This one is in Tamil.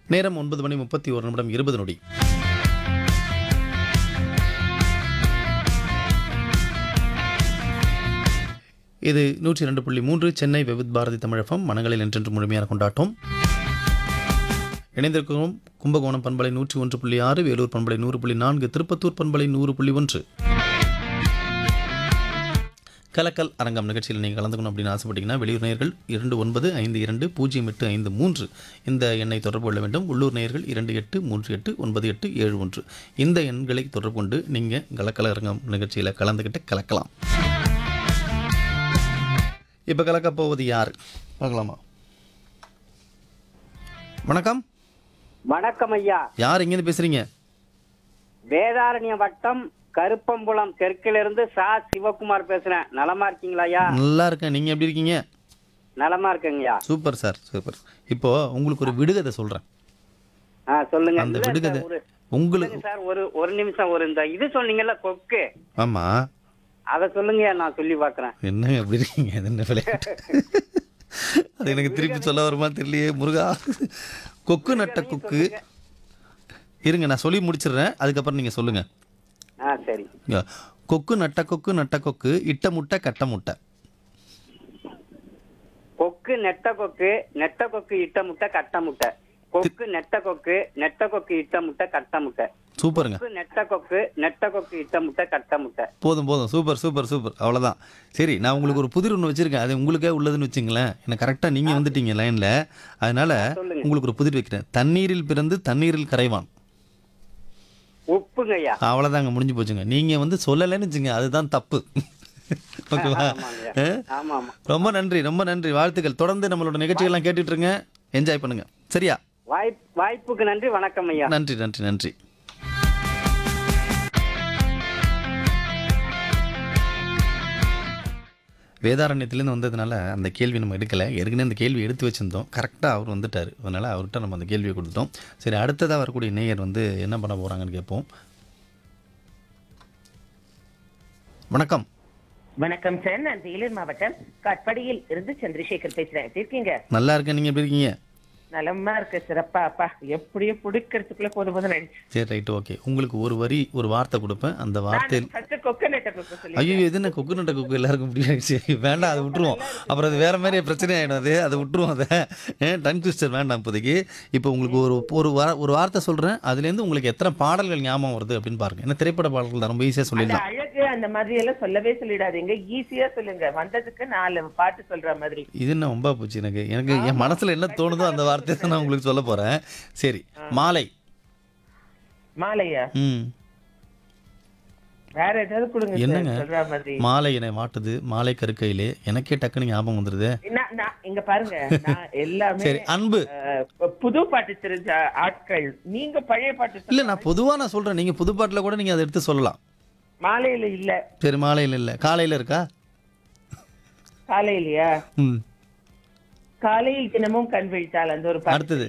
நேரம் ஒன்பது மணி முப்பத்தி ஒரு நிமிடம் இருபது நொடி இது நூற்றி ரெண்டு புள்ளி மூன்று சென்னை விவித் பாரதி தமிழகம் மனங்களில் என்றென்று முழுமையான கொண்டாட்டம் இணைந்திருக்கிறோம் கும்பகோணம் பண்பலை நூற்றி ஒன்று புள்ளி ஆறு வேலூர் பண்பலை நூறு புள்ளி நான்கு திருப்பத்தூர் பண்பலை நூறு புள்ளி ஒன்று கலக்கல் அரங்கம் நிகழ்ச்சியில் நீங்கள் கலந்துக்கணும் அப்படின்னு ஆசைப்பட்டீங்கன்னா வெளியூர் நேயர்கள் இரண்டு ஒன்பது ஐந்து இரண்டு பூஜ்ஜியம் எட்டு ஐந்து மூன்று இந்த எண்ணை தொடர்பு கொள்ள வேண்டும் உள்ளூர் நேயர்கள் இரண்டு எட்டு மூன்று எட்டு ஒன்பது எட்டு ஏழு ஒன்று இந்த எண்களை தொடர்பு கொண்டு நீங்கள் கலக்கல் அரங்கம் நிகழ்ச்சியில் கலந்துக்கிட்டு கலக்கலாம் இப்போ கலக்க போவது யார் பார்க்கலாமா வணக்கம் வணக்கம் ஐயா யார் எங்கேருந்து பேசுகிறீங்க வேதாரண்ய வட்டம் கருப்பம்புலம் தெற்கிலிருந்து சா சிவகுமார் பேசுறேன் நலமா இருக்கீங்களா ஐயா நல்லா இருக்கேன் நீங்கள் எப்படி இருக்கீங்க நலமா இருக்கேங்கய்யா சூப்பர் சார் சூப்பர் இப்போ உங்களுக்கு ஒரு விடுகதை சொல்கிறேன் ஆ சொல்லுங்க அந்த இல்ல விடுகதை சார், ஒரு உங்களுக்கு இல்லைங்க சார் ஒரு ஒரு நிமிஷம் ஒரு இந்த இது சொன்னீங்கல்ல கொக்கு ஆமாம் அத சொல்லுங்கய்யா நான் சொல்லி பாக்குறேன் என்ன எப்படி இருக்கீங்க அது என்ன விளையாட்டு அது எனக்கு திருப்பி சொல்ல வருமா தெரியலையே முருகா கொக்கு நட்ட கொக்கு இருங்க நான் சொல்லி முடிச்சிடுறேன் அதுக்கப்புறம் நீங்கள் சொல்லுங்கள் ஆ சரி கொக்கு நட்ட கொக்கு நட்ட கொக்கு இட்ட முட்டை கட்ட முட்டை கொக்கு நெட்ட கொக்கு நெட்ட கொக்கு இட்ட முட்டை கட்ட முட்டை கொக்கு நெட்ட கொக்கு நெட்ட கொக்கு இட்ட முட்டை கட்ட முட்டை சூப்பருங்க கொக்கு நெட்ட கொக்கு நெட்ட கொக்கு இட்ட முட்டை கட்ட முட்டை போதும் போதும் சூப்பர் சூப்பர் சூப்பர் அவ்வளோதான் சரி நான் உங்களுக்கு ஒரு புதிர் ஒன்று வச்சுருக்கேன் அது உங்களுக்கே உள்ளதுன்னு வச்சுங்களேன் எனக்கு கரெக்டாக நீங்கள் வந்துட்டீங்க லைனில் அதனால் சொல்லுங்க. உங்களுக்கு ஒரு புதிர் வைக்கிறேன் தண்ணீரில் பிறந்து தண்ணீரில் கரைவான் உப்புங்கய்யா அவ்வளோதாங்க முடிஞ்சு போச்சுங்க நீங்கள் வந்து சொல்லலைன்னு வச்சுங்க அதுதான் தப்பு ஓகேவா ஆமாங்கய்யா. ஆ? ஆமா ஆமா ரொம்ப நன்றி ரொம்ப நன்றி வாழ்த்துக்கள் தொடர்ந்து நம்மளோட நிகழ்ச்சிகள்லாம் கேட்டுட்டு இருங்க என்ஜாய் பண்ணுங்க சரியா வாய்ப் வாய்ப்புக்கு நன்றி வணக்கம் ஐயா நன்றி நன்றி நன்றி வேதாரண்யத்துலேருந்து வந்ததுனால அந்த கேள்வி நம்ம எடுக்கலை ஏற்கனவே அந்த கேள்வி எடுத்து வச்சுருந்தோம் கரெக்டாக அவர் வந்துட்டார் அதனால் அவர்கிட்ட நம்ம அந்த கேள்வியை கொடுத்தோம் சரி அடுத்ததாக வரக்கூடிய நேயர் வந்து என்ன பண்ண போகிறாங்கன்னு கேட்போம் வணக்கம் வணக்கம் சார் நான் வேலூர் மாவட்டம் காட்பாடியில் இருந்து சந்திரசேகர் பேசுறேன் எப்படி இருக்கீங்க நல்லா இருக்கேன் நீங்கள் எப்படி இருக்கீங்க நலமா இருக்கு சிறப்பா அப்பா எப்படியோ பிடிக்கிறதுக்குள்ள போதும் போதும் நினைச்சு சரி ரைட்டு ஓகே உங்களுக்கு ஒரு வரி ஒரு வார்த்தை கொடுப்பேன் அந்த வார்த்தையில் ஃபர்ஸ்ட் கொக்கனட்ட கொக்க சொல்லி ஐயோ இது என்ன கொக்கு நட்ட கொக்கு எல்லாருக்கும் முடியாது சரி வேண்டாம் அதை விட்டுருவோம் அப்புறம் அது வேற மாதிரி பிரச்சனை ஆகிடும் அது அதை விட்டுருவோம் அதை ஏன் டன் ட்விஸ்டர் வேண்டாம் இப்போதைக்கு இப்போ உங்களுக்கு ஒரு ஒரு வா ஒரு வார்த்தை சொல்கிறேன் அதுலேருந்து உங்களுக்கு எத்தனை பாடல்கள் ஞாபகம் வருது அப்படின்னு பாருங்க ஏன்னா திரைப்பட பாடல்கள் தான் ரொம்ப ஈஸியாக அந்த சொல்லிடலாம் அழகு அந்த மாதிரி எல்லாம் சொல்லவே சொல்லிடாதீங்க ஈஸியா சொல்லுங்க வந்ததுக்கு நாலு பாட்டு சொல்ற மாதிரி இது என்ன ரொம்ப போச்சு எனக்கு எனக்கு என் மனசில் என்ன தோணுதோ அந்த வார்த்தையை தான் நான் உங்களுக்கு சொல்ல போகிறேன் சரி மாலை மாலையா ம் வேற ஏதாவது கொடுங்க sir, என்னங்க? சொல்ற மாதிரி மாலை என்னை மாட்டுது மாலை கருக்கையிலே எனக்கே டக்குன்னு ஞாபகம் வந்துடுது நான் நான் இங்க பாருங்க நான் எல்லாமே சரி அன்பு அஹ், புது பாட்டு தெரிஞ்ச ஆட்கள் நீங்க பழைய பாட்டு இல்லை சொல்ல- நான் பொதுவாக நான் சொல்கிறேன் நீங்கள் புது பாட்டில் கூட நீங்கள் அதை எடுத்து சொல்லலாம் மாலையில இல்ல சரி மாலையில் இல்லை காலையில் இருக்கா காலையிலயா ம் காலையில் தினமும் கண் விழித்தால் அந்த ஒரு பாட்டு அடுத்தது